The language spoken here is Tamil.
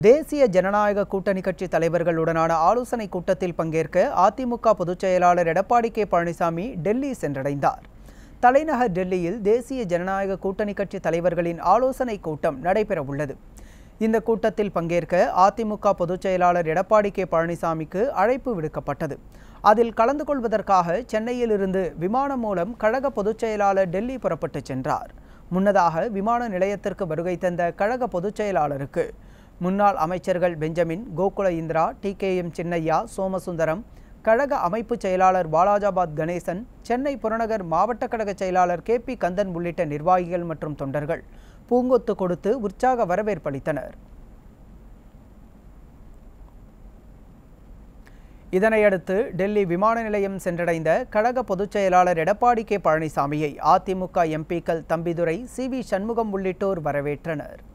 தேசிய ஜனநாயக கூட்டணி கட்சி தலைவர்களுடனான ஆலோசனை கூட்டத்தில் பங்கேற்க அதிமுக பொதுச் செயலாளர் எடப்பாடி கே பழனிசாமி டெல்லி சென்றடைந்தார் தலைநகர் டெல்லியில் தேசிய ஜனநாயக கூட்டணி கட்சி தலைவர்களின் ஆலோசனை கூட்டம் நடைபெறவுள்ளது இந்த கூட்டத்தில் பங்கேற்க அதிமுக பொதுச் செயலாளர் எடப்பாடி கே பழனிசாமிக்கு அழைப்பு விடுக்கப்பட்டது அதில் கலந்து கொள்வதற்காக சென்னையிலிருந்து விமானம் மூலம் கழக பொதுச் செயலாளர் டெல்லி புறப்பட்டுச் சென்றார் முன்னதாக விமான நிலையத்திற்கு வருகை தந்த கழக பொதுச் செயலாளருக்கு முன்னாள் அமைச்சர்கள் Benjamin Gokula Indira T K M Chinnaiah Somasundaram கழக அமைப்பு செயலாளர் வாலாஜாபாத் கணேசன் சென்னை புறநகர் மாவட்ட கழக செயலாளர் கே பி கந்தன் உள்ளிட்ட நிர்வாகிகள் மற்றும் தொண்டர்கள் பூங்கொத்து கொடுத்து உற்சாக வரவேற்பளித்தனர் இதனையடுத்து டெல்லி விமான நிலையம் சென்றடைந்த கழக பொதுச் செயலாளர் எடப்பாடி கே பழனிசாமியை அதிமுக எம்பிக்கள் தம்பிதுரை சி வி சண்முகம் உள்ளிட்டோர் வரவேற்றனர்